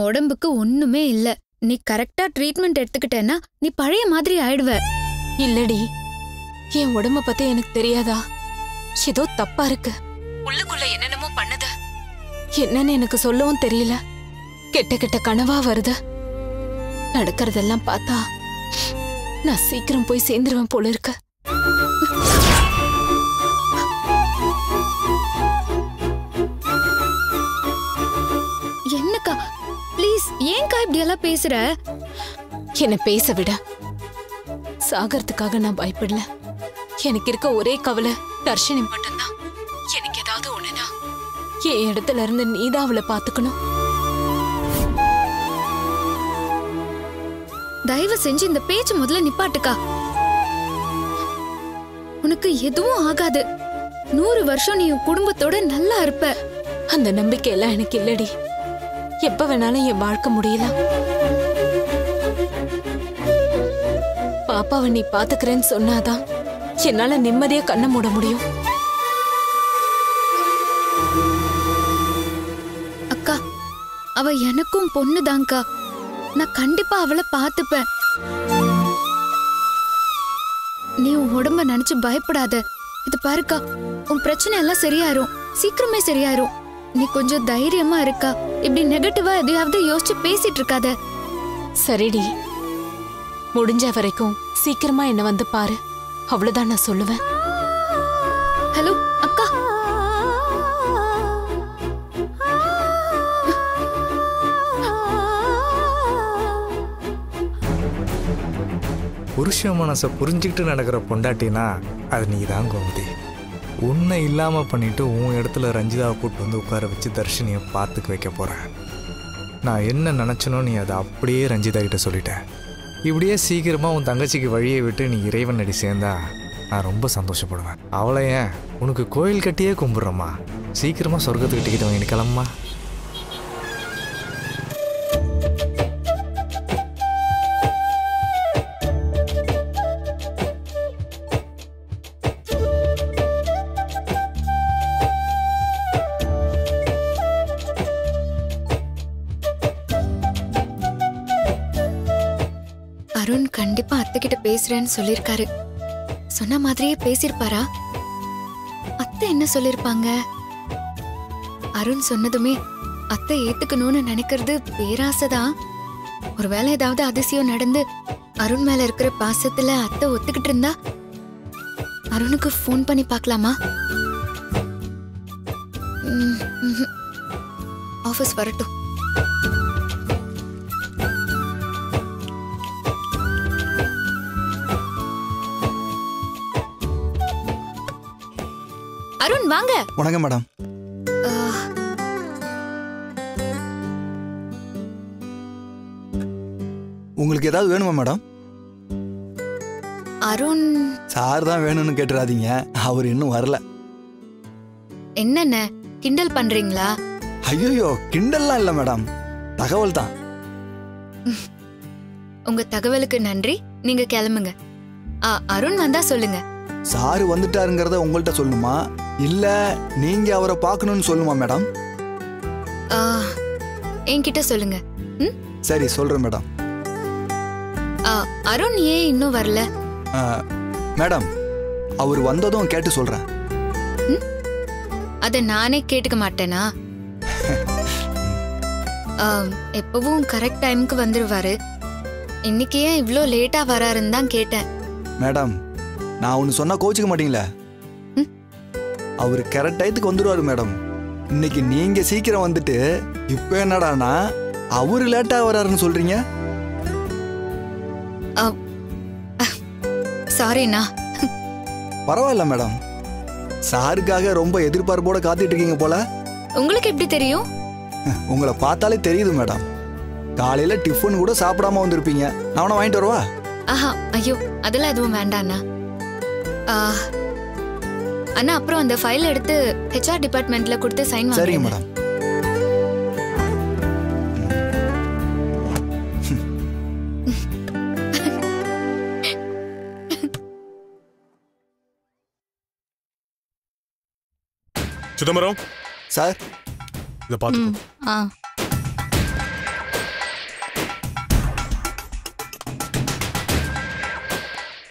உடம்புக்கு ஒண்ணுமே இல்ல நீ கரெக்டா ட்ரீட்மெண்ட் எடுத்துக்கிட்டேன்னா நீ பழைய மாதிரி ஆயிடுவ இல்லடி என் உடம்ப பத்தி எனக்கு தெரியாதா ஏதோ தப்பா இருக்கு உள்ளுக்குள்ள என்னென்னமோ பண்ணுது என்னன்னு எனக்கு சொல்லவும் தெரியல கெட்ட கெட்ட கனவா வருது நடக்கிறதெல்லாம் பார்த்தா நான் சீக்கிரம் போய் சேர்ந்துருவேன் போல இருக்கு என்னக்கா ப்ளீஸ் ஏன்க்கா இப்படி எல்லாம் பேசுற என்னை பேச விட சாகறதுக்காக நான் பயப்படல எனக்கு இருக்க ஒரே கவலை தர்ஷினி மட்டும்தான் எனக்கு ஏதாவது ஒண்ணுனா என் இடத்துல இருந்து நீதான் அவளை பாத்துக்கணும் தயவு செஞ்சு இந்த பேச்சு முதல்ல நிப்பாட்டுக்கா உனக்கு எதுவும் ஆகாது நூறு வருஷம் நீ உன் குடும்பத்தோட நல்லா இருப்ப அந்த நம்பிக்கை எல்லாம் எனக்கு இல்லடி எப்ப வேணாலும் என் வாழ்க்கை முடியலாம் பாப்பாவை நீ பாத்துக்கிறேன்னு சொன்னாதான் என்னால நிம்மதியா கண்ணை மூட முடியும் அக்கா அவ எனக்கும் பொண்ணுதான்க்கா நான் கண்டிப்பா அவளை பார்த்துப்பேன் நீ உன் உடம்ப நினைச்சு பயப்படாத இது பாருக்கா உன் பிரச்சனை எல்லாம் சரியாயிரும் சீக்கிரமே சரியாயிரும் நீ கொஞ்சம் தைரியமா இருக்கா இப்படி நெகட்டிவா எதையாவது யோசிச்சு பேசிட்டு இருக்காத சரிடி முடிஞ்ச வரைக்கும் சீக்கிரமா என்ன வந்து பாரு அவ்வளவுதான் நான் சொல்லுவேன் ஹலோ அக்கா புருஷ மனசை புரிஞ்சுக்கிட்டு நடக்கிற பொண்டாட்டினா அது நீ தான் கோமதி உன்னை இல்லாமல் பண்ணிட்டு உன் இடத்துல ரஞ்சிதாவை கூட்டு வந்து உட்கார வச்சு தர்ஷினியை பார்த்துக்க வைக்க போகிறேன் நான் என்ன நினச்சனோ நீ அதை அப்படியே ரஞ்சிதா கிட்ட சொல்லிட்டேன் இப்படியே சீக்கிரமாக உன் தங்கச்சிக்கு வழியை விட்டு நீ இறைவன் அடி சேர்ந்தா நான் ரொம்ப சந்தோஷப்படுவேன் அவளை ஏன் உனக்கு கோயில் கட்டியே கும்பிட்றம்மா சீக்கிரமாக சொர்க்கத்துக்கு டிக்கெட் வாங்கிட்டு கிளம்புமா அருண் கண்டிப்பா அத்தை கிட்ட பேசுறேன்னு சொல்லிருக்காரு சொன்ன மாதிரியே பேசிருப்பாரா அத்தை என்ன சொல்லிருப்பாங்க அருண் சொன்னதுமே அத்தை ஏத்துக்கணும்னு நினைக்கிறது பேராசைதான் ஒருவேளை ஏதாவது அதிசயம் நடந்து அருண் மேல இருக்கிற பாசத்துல அத்தை ஒத்துக்கிட்டு இருந்தா அருணுக்கு ஃபோன் பண்ணி பார்க்கலாமா ம், ம்ஹும். ஆபீஸ் வரட்டும் அருண் வாங்க வணக்கம் மேடம் அஹ், உங்களுக்கு ஏதாவது வேணுமா மேடம் அருண் சார் தான் வேணும்னு கேட்டுறாதீங்க அவர் இன்னும் வரல என்னென்ன கிண்டல் பண்றீங்களா ஐயோ கிண்டல்லாம் இல்லை மேடம் தகவல் தான் உங்க தகவலுக்கு நன்றி நீங்க கிளம்புங்க ஆ, அருண் வந்தா சொல்லுங்க சார் வந்துட்டாருங்கிறத உங்கள்கிட்ட சொல்லணுமா இல்ல நீங்க அவரை பார்க்கணும்னு சொல்லுமா மேடம் ஆ, என்கிட்ட சொல்லுங்க ம்? சரி சொல்றேன் மேடம் ஆ, அருண் ஏன் இன்னும் வரல ஆ, மேடம் அவர் வந்ததும் கேட்டு சொல்றேன் அத நானே கேட்டுக்க மாட்டேனா ஆ, எப்பவும் கரெக்ட் டைம்க்கு வந்துருவாரு இன்னைக்கு ஏன் இவ்ளோ லேட்டா வராருன்னு தான் கேட்டேன் மேடம் நான் ஒன்று சொன்னா கோச்சிக்க மாட்டீங்களே ம். அவர் கரெக்ட் டயத்துக்கு வந்துருவாரு மேடம் இன்னைக்கு நீங்க சீக்கிரம் வந்துட்டு இப்போ என்னடானா அவரு லேட்டா வராருன்னு சொல்றீங்க சாரிண்ணா பரவாயில்ல மேடம் சாருக்காக ரொம்ப எதிர்பார்ப்போட காத்துட்டு இருக்கீங்க போல உங்களுக்கு எப்படி தெரியும் உங்களை பார்த்தாலே தெரியுது மேடம் காலையில டிஃபன் கூட சாப்பிடாம வந்திருப்பீங்க நான் வேணா வாங்கிட்டு வரவா ஆஹா ஐயோ அதெல்லாம் எதுவும் வேண்டாண்ணா ஆ, அண்ணா அப்புறம் அந்த ஃபைல் எடுத்து ஹெச்ஆர் டிபார்ட்மெண்ட்ல கொடுத்து சைன் சரிங்க வாங்குங்க மேடம் சிதம்பரம் சார் இதை பார்த்து ம், ஆ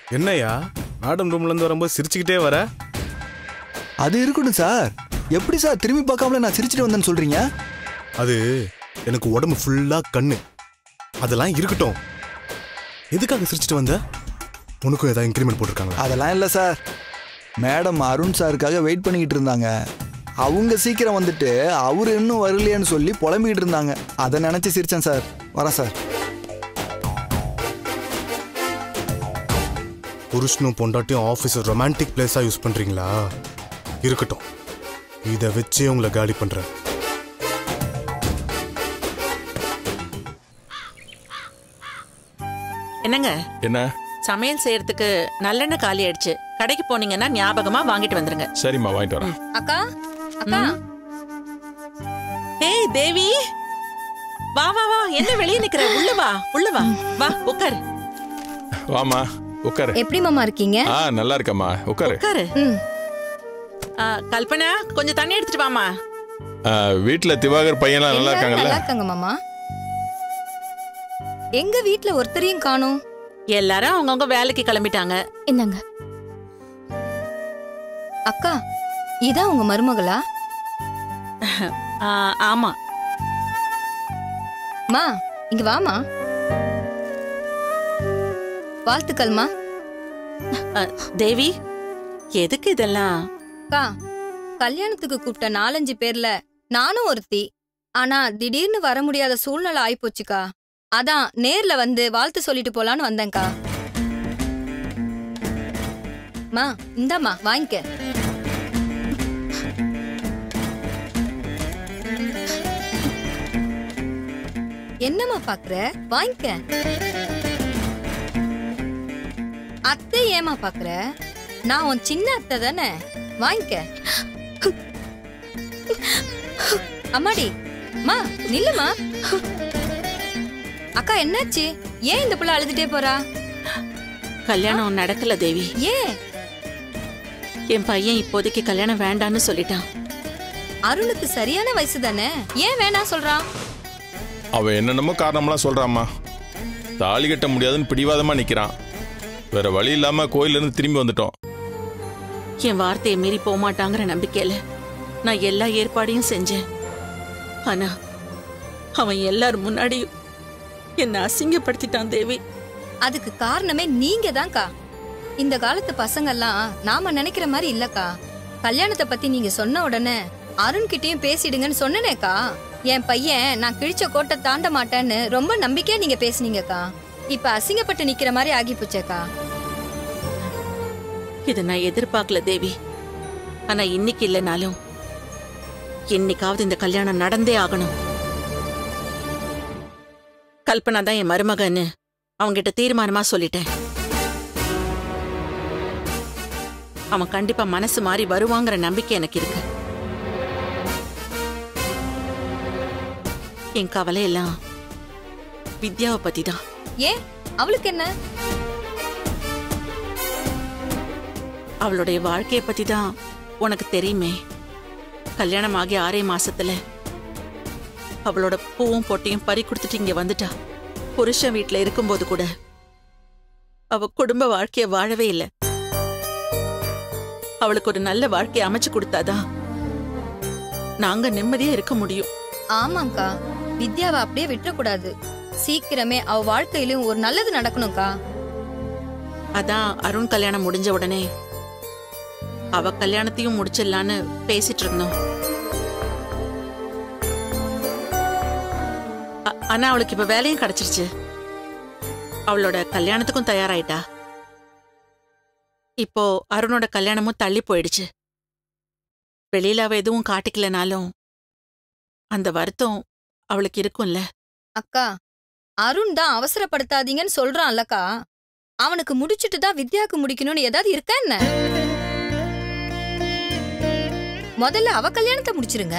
என்னய்யா மேடம் ரூம்ல இருந்து வரும்போது சிரிச்சுக்கிட்டே வர அது இருக்கட்டும் சார் எப்படி சார் திரும்பி பார்க்காமல நான் சிரிச்சிட்டு வந்தேன்னு சொல்றீங்க அது எனக்கு உடம்பு ஃபுல்லா கண்ணு அதெல்லாம் இருக்கட்டும் எதுக்காக சிரிச்சிட்டு வந்த உனக்கும் ஏதாவது இன்க்ரிமெண்ட் போட்டிருக்காங்களா அதெல்லாம் இல்லை சார் மேடம் அருண் சாருக்காக வெயிட் பண்ணிக்கிட்டு இருந்தாங்க அவங்க சீக்கிரம் வந்துட்டு அவர் இன்னும் வரலையேன்னு சொல்லி புலம்பிக்கிட்டு இருந்தாங்க அதை நினச்சி சிரிச்சேன் சார் வரேன் சார் புருஷனும் பொண்டாட்டியும் ஆஃபீஸ் ரொமான்டிக் பிளேஸா யூஸ் பண்றீங்களா இருக்கட்டும் இதை வச்சே உங்களை காலி பண்றேன் என்னங்க என்ன சமையல் செய்யறதுக்கு நல்லெண்ணெய் காலி ஆயிடுச்சு கடைக்கு போனீங்கன்னா ஞாபகமா வாங்கிட்டு வந்துருங்க சரிம்மா வாங்கிட்டு வரேன் அக்கா அக்கா ஏய் தேவி வா வா வா என்ன வெளியே நிக்கிற உள்ள வா உள்ள வா வா உட்காரு வாமா உட்காரு எப்படி மாமா இருக்கீங்க ஆ நல்லா இருக்கம்மா உட்காரு உட்காரு ம் ஆ, கல்பனா கொஞ்சம் தண்ணி எடுத்துட்டு வாமா ஆ, வீட்ல திவாகர் பையன்லாம் நல்லா இருக்காங்கல்ல நல்லா இருக்காங்க மாமா எங்க வீட்ல ஒருத்தரையும் காணோம் எல்லாரும் அவங்கவுங்க வேலைக்கு கிளம்பிட்டாங்க என்னங்க அக்கா இதான் உங்க மருமகளா ஆ, ஆமா மா இங்க வாமா வாழ்த்துக்கள்மா ஆ, தேவி எதுக்கு இதெல்லாம் அக்கா கல்யாணத்துக்கு கூப்பிட்ட நாலஞ்சு பேர்ல நானும் ஒருத்தி ஆனா திடீர்னு வர முடியாத சூழ்நிலை ஆயிப்போச்சுக்கா அதான் நேர்ல வந்து வாழ்த்து சொல்லிட்டு போலான்னு வந்தேன்க்கா மா இந்தாம்மா வாங்கிக்க என்னம்மா பாக்குற வாங்கிக்க அத்தை ஏமா பாக்குற நான் உன் சின்ன அத்தை தானே வாங்கிக்க அம்மாடி மா நில்லுமா அக்கா என்னாச்சு ஏன் இந்த புள்ள அழுதுட்டே போறா கல்யாணம் நடக்கல தேவி ஏன் என் பையன் இப்போதைக்கு கல்யாணம் வேண்டான்னு சொல்லிட்டான் அருணுக்கு சரியான வயசு தானே ஏன் வேணாம் சொல்றான் அவன் என்னென்னமோ காரணம்லாம் சொல்றாம்மா தாலி கட்ட முடியாதுன்னு பிடிவாதமா நிக்கிறான் வேற வழி இல்லாம கோயில்ல இருந்து திரும்பி வந்துட்டோம் என் வார்த்தையை மீறி போக மாட்டாங்கிற நம்பிக்கையில நான் எல்லா ஏற்பாடையும் செஞ்சேன் ஆனா அவன் எல்லார் முன்னாடியும் என்னை அசிங்கப்படுத்திட்டான் தேவி அதுக்கு காரணமே நீங்க தான்க்கா இந்த காலத்து பசங்கெல்லாம் நாம நினைக்கிற மாதிரி இல்லக்கா கல்யாணத்தை பத்தி நீங்க சொன்ன உடனே அருண் கிட்டயும் பேசிடுங்கன்னு சொன்னனேக்கா என் பையன் நான் கிழிச்ச கோட்டை தாண்ட மாட்டேன்னு ரொம்ப நம்பிக்கையா நீங்க பேசுனீங்கக்கா இப்ப அசிங்கப்பட்டு நிக்கிற மாதிரி ஆகி போச்சேக்கா இதை நான் எதிர்பார்க்கல தேவி ஆனா இன்னைக்கு இல்லைனாலும் என்னைக்காவது இந்த கல்யாணம் நடந்தே ஆகணும் கல்பனா தான் என் மருமகன்னு அவங்கிட்ட தீர்மானமா சொல்லிட்டேன் அவன் கண்டிப்பா மனசு மாறி வருவாங்கிற நம்பிக்கை எனக்கு இருக்கு என் கவலையெல்லாம் வித்யாவை பத்தி தான் ஏன் அவளுக்கு என்ன அவளுடைய வாழ்க்கைய பத்தி தான் உனக்கு தெரியுமே கல்யாணம் ஆகி ஆறே மாசத்துல அவளோட பூவும் பொட்டையும் பறி கொடுத்துட்டு இங்க வந்துட்டா புருஷன் வீட்ல இருக்கும்போது கூட அவ குடும்ப வாழ்க்கைய வாழவே இல்லை அவளுக்கு ஒரு நல்ல வாழ்க்கைய அமைச்சு கொடுத்தாதான் நாங்க நிம்மதியா இருக்க முடியும் ஆமாங்கா வித்யாவை அப்படியே விட்டுறக்கூடாது சீக்கிரமே அவ வாழ்க்கையிலும் ஒரு நல்லது நடக்கணும்க்கா அதான் அருண் கல்யாணம் முடிஞ்ச உடனே அவ கல்யாணத்தையும் முடிச்சிடலான்னு பேசிட்டு இருந்தோம் அ- ஆனா அவளுக்கு இப்ப வேலையும் கிடைச்சிருச்சு அவளோட கல்யாணத்துக்கும் தயாராயிட்டா இப்போ அருணோட கல்யாணமும் தள்ளி போயிடுச்சு வெளியில அவ எதுவும் காட்டிக்கலனாலும் அந்த வருத்தம் அவளுக்கு இருக்கும்ல அக்கா அருண் தான் அவசரப்படுத்தாதீங்கன்னு சொல்றான் அல்லக்கா அவனுக்கு முடிச்சிட்டு தான் வித்யாக்கு முடிக்கணும்னு ஏதாவது இருக்கா என்ன முதல்ல அவ கல்யாணத்தை முடிச்சிருங்க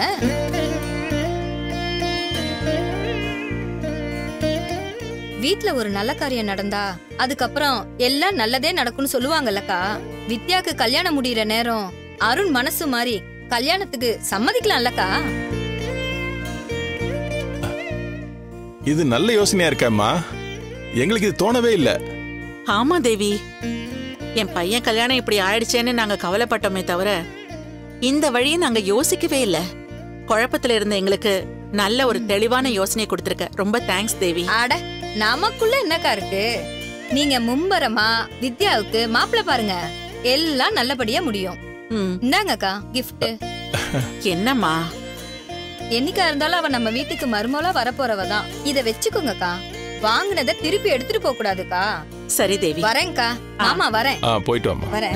வீட்ல ஒரு நல்ல காரியம் நடந்தா அதுக்கப்புறம் எல்லாம் நல்லதே நடக்கும்னு சொல்லுவாங்கல்லக்கா வித்யாக்கு கல்யாணம் முடியிற நேரம் அருண் மனசு மாறி கல்யாணத்துக்கு சம்மதிக்கலாம்லக்கா இது நல்ல யோசனையா இருக்கேம்மா எங்களுக்கு இது தோணவே இல்லை ஆமா தேவி என் பையன் கல்யாணம் இப்படி ஆயிடுச்சேன்னு நாங்க கவலைப்பட்டோமே தவிர இந்த வழியை நாங்க யோசிக்கவே இல்ல குழப்பத்துல இருந்த எங்களுக்கு நல்ல ஒரு தெளிவான யோசனை கொடுத்திருக்க ரொம்ப தேங்க்ஸ் தேவி அட நமக்குள்ள என்னக்கா இருக்கு நீங்க மும்பரமா வித்யாவுக்கு மாப்பிள்ளை பாருங்க எல்லாம் நல்லபடியா முடியும் ம், இந்தாங்கக்கா gift என்னம்மா என்னைக்கா இருந்தாலும் அவ நம்ம வீட்டுக்கு மருமகளா வரப்போறவ தான் இத வச்சுக்கோங்கக்கா வாங்குனத திருப்பி எடுத்துட்டு போக கூடாதுக்கா சரி தேவி வரேன்க்கா ஆமா வரேன் ஆ போயிட்டு வாம்மா வரேன்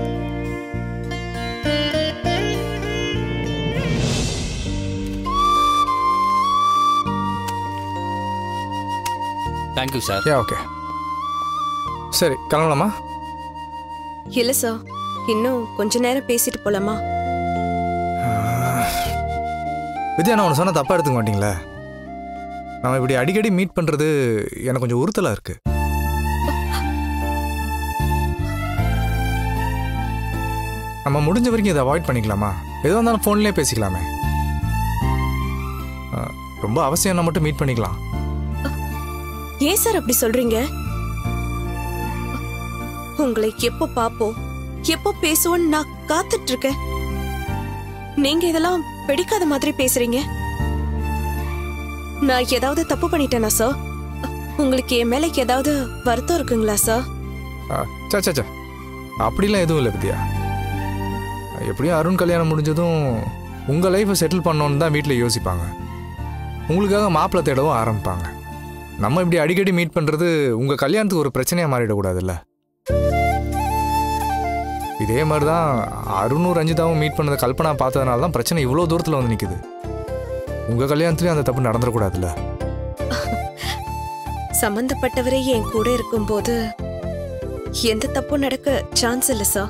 தேங்க்யூ சார் ஏ ஓகே சரி கிளம்பலாமா இல்ல சார் இன்னும் கொஞ்ச நேரம் பேசிட்டு போலாமா வித்யா நான் ஒன்று சொன்ன தப்பாக எடுத்துக்க மாட்டீங்களா நம்ம இப்படி அடிக்கடி மீட் பண்ணுறது எனக்கு கொஞ்சம் உறுத்தலாக இருக்கு நம்ம முடிஞ்ச வரைக்கும் இதை அவாய்ட் பண்ணிக்கலாமா எதுவாக இருந்தாலும் ஃபோன்லேயே பேசிக்கலாமே ஆ, ரொம்ப அவசியம்னா மட்டும் மீட் பண்ணிக்கலாம் ஏன் சார் அப்படி சொல்றீங்க உங்களை எப்போ பாப்போம் எப்போ பேசுவோன்னு நான் காத்துட்டு இருக்கேன் நீங்க இதெல்லாம் பிடிக்காத மாதிரி பேசுறீங்க நான் ஏதாவது தப்பு பண்ணிட்டேனா சார் உங்களுக்கு என் மேல ஏதாவது வருத்தம் இருக்குங்களா சார் ஆ, சே சே சே அப்படிலாம் எதுவும் இல்லை வித்யா எப்படியும் அருண் கல்யாணம் முடிஞ்சதும் உங்கள் லைஃப்பை செட்டில் பண்ணோன்னு தான் வீட்டில் யோசிப்பாங்க உங்களுக்காக மாப்பிள்ளை தேடவும் ஆரம்பிப்பாங்க நம்ம இப்படி அடிக்கடி மீட் பண்ணுறது உங்கள் கல்யாணத்துக்கு ஒரு பிரச்சனையாக மாறிடக்கூடாதுல்ல இதே மாதிரி தான் அருணும் ரஞ்சிதாவும் மீட் பண்ணதை கல்பனா பார்த்ததுனால தான் பிரச்சனை இவ்வளோ தூரத்தில் வந்து நிற்குது உங்கள் கல்யாணத்துலேயும் அந்த தப்பு நடந்துடக்கூடாதுல்ல சம்பந்தப்பட்டவரே என் கூட இருக்கும்போது எந்த தப்பும் நடக்க சான்ஸ் இல்ல சார்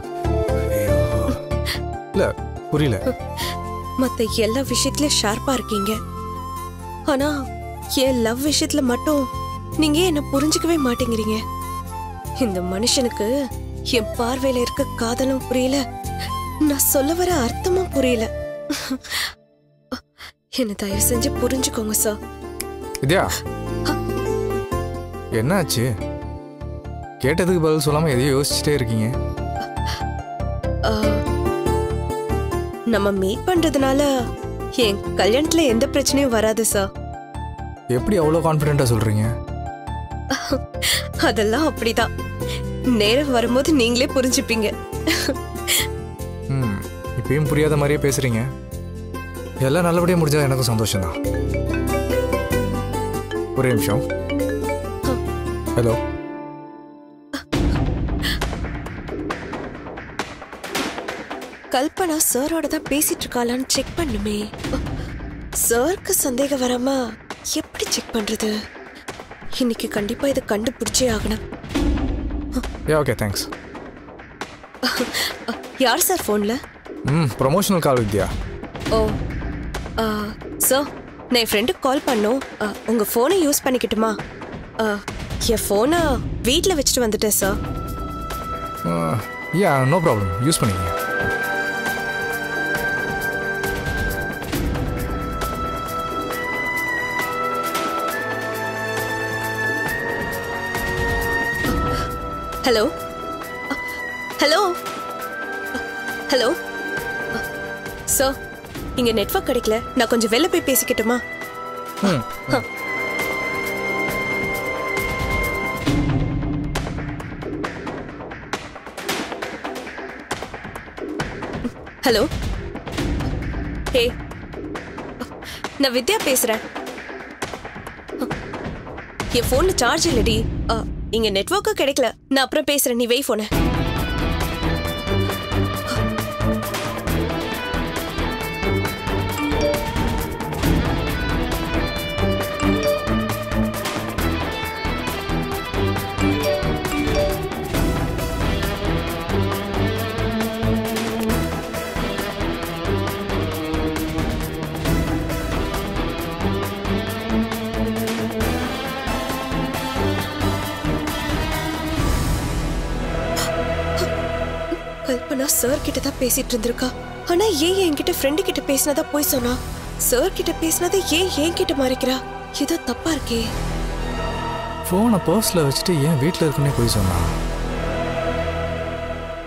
இல்லை புரியல மத்த எல்லா விஷயத்திலயும் ஷார்ப்பா இருக்கீங்க ஆனா என் லவ் விஷயத்துல மட்டும் நீங்க ஏன் என்ன புரிஞ்சுக்கவே மாட்டேங்கிறீங்க இந்த மனுஷனுக்கு என் பார்வையில இருக்க காதலும் புரியல நான் சொல்ல வர அர்த்தமும் புரியல என்ன தயவு செஞ்சு புரிஞ்சுக்கோங்க சார் வித்யா என்னாச்சு கேட்டதுக்கு பதில் சொல்லாமல் எதையோ யோசிச்சுட்டே இருக்கீங்க நம்ம மீட் பண்றதுனால என் கல்யாணத்துல எந்த பிரச்சனையும் வராது சார் எப்படி அவ்வளோ கான்ஃபிடென்ட்டாக சொல்கிறீங்க அதெல்லாம் அப்படிதான் நேரம் வரும்போது நீங்களே புரிஞ்சுப்பீங்க ம் இப்பயும் புரியாத மாதிரியே பேசுகிறீங்க எல்லாம் நல்லபடியாக முடிஞ்சா எனக்கும் சந்தோஷம்தான் ஒரே நிமிஷம் ஹலோ கல்பனா சாரோட தான் பேசிட்டு இருக்காளான்னு செக் பண்ணுமே சாருக்கு சந்தேகம் வராம எப்படி செக் பண்றது இன்னைக்கு கண்டிப்பா இதை கண்டுபிடிச்சே ஆகணும் ஏ ஓகே தேங்க்ஸ் யார் சார் ஃபோன்ல ம் ப்ரொமோஷனல் கால் வித்யா ஓ சார் நான் என் ஃப்ரெண்டுக்கு கால் பண்ணோம் ஆ, உங்க ஃபோனை யூஸ் பண்ணிக்கிட்டுமா ஆ, என் ஃபோனை வீட்டில் வச்சுட்டு வந்துட்டேன் sir yeah no problem use பண்ணிக்கங்க ஹலோ ஹலோ ஹலோ சார் இங்க நெட்வொர்க் கிடைக்கல நான் கொஞ்சம் வெளில போய் பேசிக்கிட்டுமா ம் ஹலோ ஹே நான் வித்யா பேசுறேன் என் ஃபோன்ல சார்ஜ் இல்லடி அ, இங்க நெட்வொர்க்கும் கிடைக்கல நான் அப்புறம் பேசுறேன் நீ வெய் ஃபோனை கல்பனா சார் கிட்ட தான் பேசிட்டு இருந்திருக்கா ஆனா ஏன் என்கிட்ட ஃப்ரெண்டு கிட்ட பேசினதா போய் சொன்னா சார் கிட்ட பேசினதை ஏன் என்கிட்ட மறைக்கிறா ஏதோ தப்பா இருக்கே ஃபோனை பர்ஸில் வச்சுட்டு ஏன் வீட்டில் இருக்குன்னே போய் சொன்னான்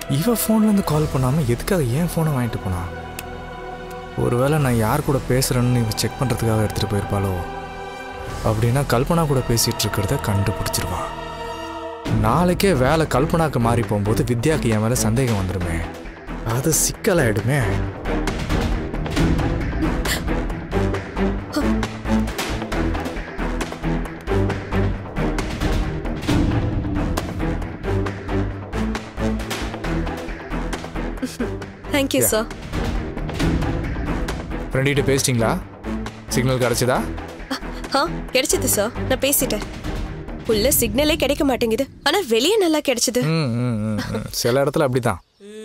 இவ ஃபோன்லேருந்து கால் பண்ணாமல் எதுக்காக ஏன் ஃபோனை வாங்கிட்டு போனா ஒருவேளை நான் யார் கூட பேசுகிறேன்னு இவ செக் பண்ணுறதுக்காக எடுத்துகிட்டு போயிருப்பாளோ அப்படின்னா கல்பனா கூட பேசிகிட்டு இருக்கிறத கண்டுபிடிச்சிருவா நாளைக்கே வேலை கல்பனாக்கு மாறி போகும்போது வித்யாக்கு என் மேலே சந்தேகம் வந்துடுமே அது சிக்கலாயிடுமே தேங்க்யூ Yeah. சார் ஃப்ரெண்டிகிட்ட பேசிட்டிங்களா சிக்னல் கிடச்சிதா ஆ கிடைச்சது சார் நான் பேசிட்டேன் உள்ள சிக்னலே கிடைக்க மாட்டேங்குது ஆனா வெளியே நல்லா கிடைச்சது ம் ம், ம், ம். சில இடத்துல அப்படிதான்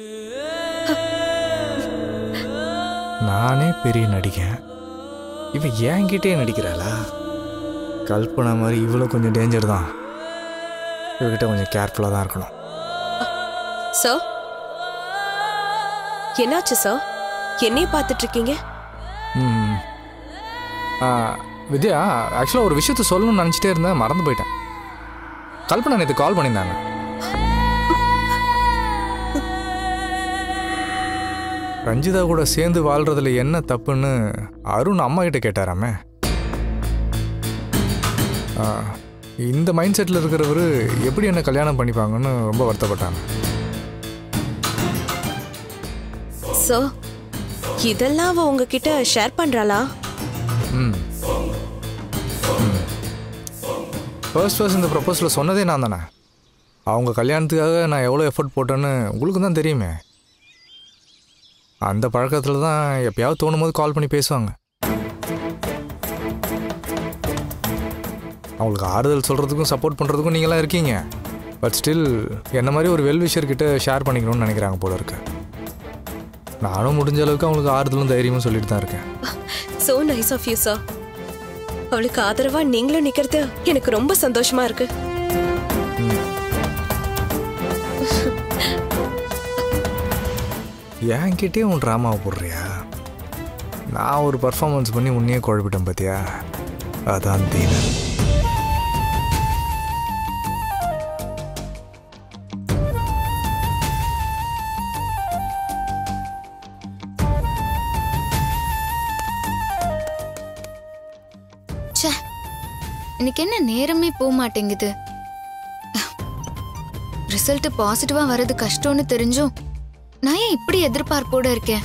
நானே பெரிய நடிகன் இவன் என்கிட்டே நடிக்கிறாளா கல்பனா மாதிரி இவ்வளோ கொஞ்சம் டேஞ்சர் தான் இவகிட்ட கொஞ்சம் கேர்ஃபுல்லாக தான் இருக்கணும் சார் என்னாச்சு சார் என்னைய பார்த்துட்டு இருக்கீங்க ம் ஆ, வித்யா ஆக்சுவலாக ஒரு விஷயத்த சொல்லணும்னு நினச்சிட்டே இருந்தேன் மறந்து போயிட்டேன் கல்பனா நேற்று கால் பண்ணியிருந்தாங்க ரஞ்சிதா கூட சேர்ந்து வாழ்றதுல என்ன தப்புன்னு அருண் அம்மா கிட்ட கேட்டாராமே ஆ, இந்த மைண்ட் செட்டில் இருக்கிறவர் எப்படி என்ன கல்யாணம் பண்ணிப்பாங்கன்னு ரொம்ப வருத்தப்பட்டாங்க சார் இதெல்லாம் அவ உங்ககிட்ட ஷேர் பண்றாளா ம் ஃபர்ஸ்ட் ஃபர்ஸ்ட் இந்த ப்ரப்போஸில் சொன்னதே நான் தானே அவங்க கல்யாணத்துக்காக நான் எவ்வளோ எஃபர்ட் போட்டேன்னு உங்களுக்கு தான் தெரியுமே அந்த பழக்கத்தில் தான் எப்பயாவது தோணும் போது கால் பண்ணி பேசுவாங்க அவங்களுக்கு ஆறுதல் சொல்கிறதுக்கும் சப்போர்ட் பண்ணுறதுக்கும் நீங்களாம் இருக்கீங்க பட் ஸ்டில் என்ன மாதிரி ஒரு வெல் கிட்ட ஷேர் பண்ணிக்கணும்னு நினைக்கிறாங்க போல இருக்கு நானும் முடிஞ்ச அளவுக்கு அவங்களுக்கு ஆறுதலும் தைரியமும் சொல்லிட்டு தான் இருக்கேன் so nice of you sir அவளுக்கு ஆதரவா நீங்களும் நிக்கிறது எனக்கு ரொம்ப சந்தோஷமா இருக்கு என்கிட்டயே உன் ட்ராமாவை போடுறியா நான் ஒரு பர்ஃபார்மன்ஸ் பண்ணி உன்னையே குழப்பிட்டேன் பார்த்தியா அதான் தீனன் ச்சே இன்னைக்கு என்ன நேரமே போக மாட்டேங்குது ரிசல்ட் பாசிட்டிவா வர்றது கஷ்டம்னு தெரிஞ்சும் நான் ஏன் இப்படி எதிர்பார்ப்போட இருக்கேன்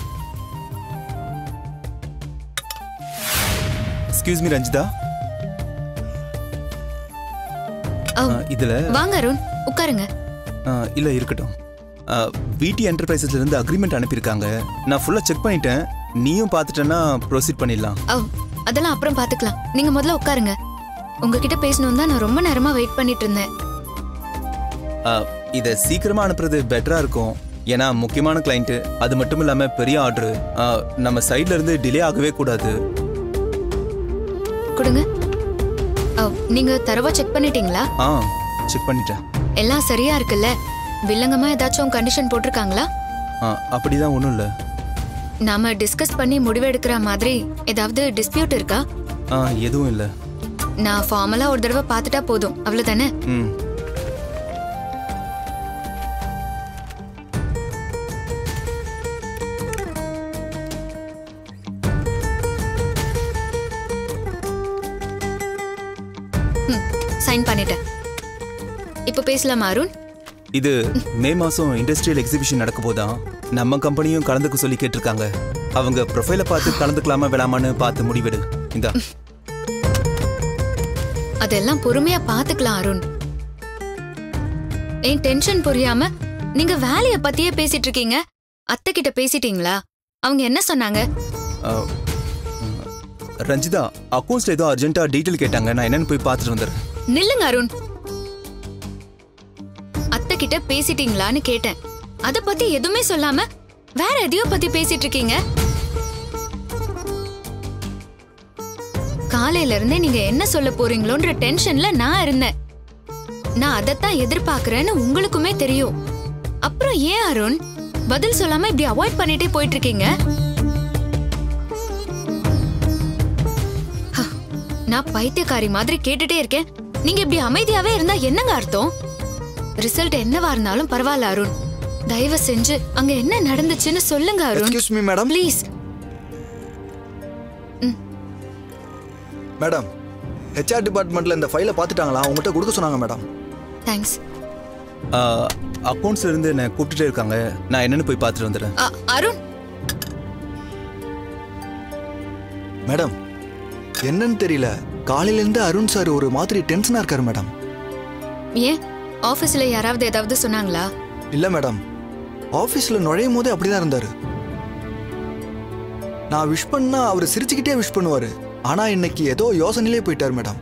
எக்ஸ்கியூஸ் மீ ரஞ்சிதா ஓ, ஆ, இதுல வாங்க அருண் உட்காருங்க ஆ, இல்ல இருக்கட்டும் விடி என்டர்பிரைசஸ்ல இருந்து அக்ரிமெண்ட் அனுப்பியிருக்காங்க நான் ஃபுல்லா செக் பண்ணிட்டேன் நீயும் பார்த்துட்டேன்னா ப்ரொசீட் பண்ணிடலாம் ஓ அதெல்லாம் அப்புறம் பாத்துக்கலாம் நீங்க முதல்ல உட்காருங்க உங்ககிட்ட பேசணும் தான் நான் ரொம்ப நேரமா வெயிட் பண்ணிட்டு இருந்தேன் ஆ, இதை சீக்கிரமா அனுப்புறது பெட்டரா இருக்கும் ஏன்னா முக்கியமான கிளைண்ட் அது மட்டும் இல்லாம பெரிய ஆர்டர் நம்ம சைட்ல இருந்து டிலே ஆகவே கூடாது கொடுங்க ஓ, நீங்க தரவா செக் பண்ணிட்டீங்களா ஆ செக் பண்ணிட்டேன் எல்லாம் சரியா இருக்குல்ல வில்லங்கமா ஏதாச்சும் கண்டிஷன் போட்டிருக்காங்களா ஆ, அப்படிதான் ஒன்றும் இல்லை நாம டிஸ்கஸ் பண்ணி முடிவெடுக்கிற மாதிரி ஏதாவது டிஸ்பியூட் இருக்கா ஆ எதுவும் இல்லை நான் ஃபார்மலா ஒரு தடவை பார்த்துட்டா போதும் அவ்வளவுதானே ம் சைன் பண்ணிட்டேன் இப்போ பேசலாமா அருண் இது மே மாசம் இண்டஸ்ட்ரியல் எக்ஸிபிஷன் நடக்க போதான் நம்ம கம்பெனியும் கலந்துக்க சொல்லி கேட்டிருக்காங்க அவங்க ப்ரொஃபைலை பார்த்து கலந்துக்கலாமா வேணாமான்னு பார்த்து முடிவெடு இந்தா அதெல்லாம் பொறுமையா பாத்துக்கலாம் அருண் ஏன் டென்ஷன் புரியாம நீங்க வேலைய பத்தியே பேசிட்டு இருக்கீங்க அத்தை கிட்ட பேசிட்டீங்களா அவங்க என்ன சொன்னாங்க அஹ், ரஞ்சிதா அக்கௌண்ட்ஸ்ல ஏதோ அர்ஜென்ட்டா டீட்டெயில் கேட்டாங்க நான் என்னன்னு போய் பார்த்துட்டு வந்துடுறேன் நில்லுங்க அருண் அத்தை கிட்ட பேசிட்டீங்களான்னு கேட்டேன் அத பத்தி எதுவுமே சொல்லாம வேற எதையோ பத்தி பேசிட்டு இருக்கீங்க காலையில இருந்தே நீங்க என்ன சொல்ல போறீங்களோன்ற டென்ஷன்ல நான் இருந்தேன் நான் அதைத்தான் எதிர்பார்க்கறேன்னு உங்களுக்குமே தெரியும் அப்புறம் ஏன் அருண் பதில் சொல்லாம இப்படி அவாய்ட் பண்ணிட்டே போயிட்டு இருக்கீங்க ஹ, நான் பைத்தியக்காரி மாதிரி கேட்டுட்டே இருக்கேன் நீங்க இப்படி அமைதியாவே இருந்தா என்னங்க அர்த்தம் ரிசல்ட் என்னவா இருந்தாலும் பரவாயில்ல அருண் தயவு செஞ்சு அங்க என்ன நடந்துச்சுன்னு சொல்லுங்க Arun excuse me madam please madam HR டிபார்ட்மெண்ட்ல இந்த ஃபைலை பார்த்துட்டாங்களா உங்கள்கிட்ட கொடுக்க சொன்னாங்க மேடம் தேங்க்ஸ் அக்கௌண்ட்ஸ்ல இருந்து என்னை கூப்பிட்டுட்டே இருக்காங்க நான் என்னன்னு போய் பார்த்துட்டு வந்துடுறேன் அருண் மேடம் என்னன்னு தெரியல காலையில இருந்து அருண் சார் ஒரு மாதிரி டென்ஷனா இருக்காரு மேடம் ஏன் ஆபீஸ்ல யாராவது ஏதாவது சொன்னாங்களா இல்ல மேடம் ஆபீஸ்ல நுழையும் போதே அப்படிதான் இருந்தாரு நான் விஷ் பண்ணா அவர் சிரிச்சுக்கிட்டே விஷ் பண்ணுவாரு ஆனா இன்னைக்கு ஏதோ யோசனையிலே போயிட்டார் மேடம்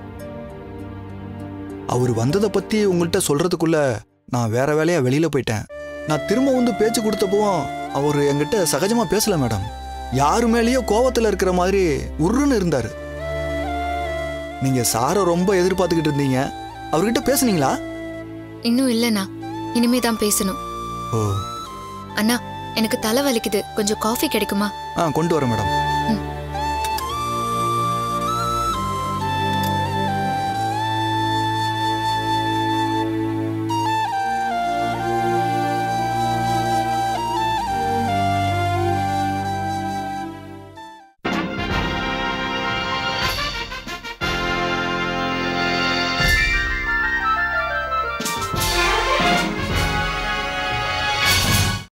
அவர் வந்ததை பத்தி உங்கள்கிட்ட சொல்றதுக்குள்ள நான் வேற வேலையா வெளியில போயிட்டேன் நான் திரும்ப வந்து பேச்சு கொடுத்தப்பவும் அவர் என்கிட்ட சகஜமா பேசல மேடம் யாரு மேலேயோ கோவத்துல இருக்கிற மாதிரி உருன்னு இருந்தாரு நீங்க சாரை ரொம்ப எதிர்பார்த்துக்கிட்டு இருந்தீங்க அவர்கிட்ட பேசுனீங்களா இன்னும் இல்லைண்ணா இனிமே தான் பேசணும் ஓ அண்ணா எனக்கு தலை வலிக்குது கொஞ்சம் காஃபி கிடைக்குமா ஆ கொண்டு வரேன் மேடம்